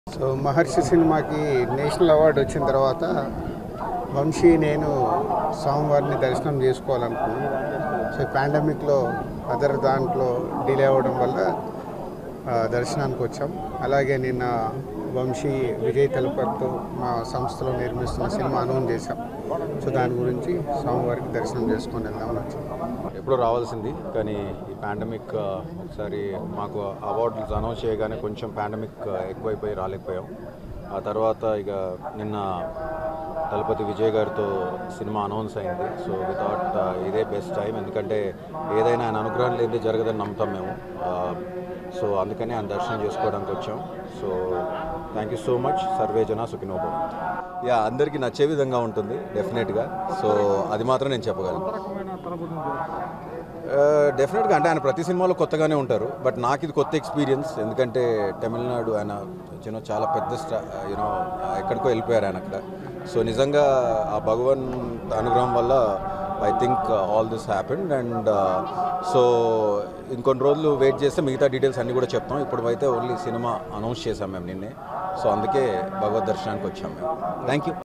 so మహర్షి సినిమాకి national award వచ్చిన తర్వాత వంశీ నేను స్వామివారిని దర్శనం చేసుకోవాలనుకున్నాను సో పాండమిక్లో అదర్ దాంట్లో డిలే అవ్వడం వల్ల ఆ, దర్శనానికి వచ్చాం అలాగే నిన్న వంశీ విజయ్ తలపతితో మా సంస్థలో నిర్మిస్తున్న సినిమా అనౌన్స్ చేశాం సో దాని గురించి స్వామివారికి దర్శనం చేసుకొని వెళ్దామని వచ్చాం ఎప్పుడో రావాల్సింది కానీ ఈ పాండమిక్ ఆ, ఒకసారి మాకు అవార్డులు అనౌన్స్ చేయగానే కొంచెం పాండమిక్ ఎక్కువైపోయి రాలేకపోయాం ఆ తర్వాత ఇక నిన్న తలపతి విజయ్ గారితో సినిమా అనౌన్స్ అయింది సో వితౌట్ ఇదే బెస్ట్ టైం ఎందుకంటే ఏదైనా ఆయన అనుగ్రహం లేనిదే జరగదని నమ్ముతాం మేము ఆ, సో అందుకని ఆయన దర్శనం చేసుకోవడానికి వచ్చాం so thank you so much సర్వే జన సుఖినోభవం యా అందరికీ నచ్చే విధంగా ఉంటుంది డెఫినెట్గా సో అది మాత్రం నేను చెప్పగలను డెఫినెట్గా అంటే ఆయన ప్రతి సినిమాలో కొత్తగానే ఉంటారు బట్ నాకు ఇది కొత్త ఎక్స్పీరియన్స్ ఎందుకంటే తమిళనాడు ఆయన యూనో చాలా పెద్ద స్టా యూనో ఎక్కడికో వెళ్ళిపోయారు ఆయన అక్కడ సో నిజంగా ఆ భగవాన్ అనుగ్రహం వల్ల I think all this happened and so ఇంకొన్ని రోజులు వెయిట్ చేస్తే మిగతా డీటెయిల్స్ అన్నీ కూడా చెప్తాం ఇప్పుడు అయితే ఓన్లీ సినిమా అనౌన్స్ చేసాం మేము నిన్నే సో అందుకే భగవద్ దర్శనానికి వచ్చాం మేము థ్యాంక్ యూ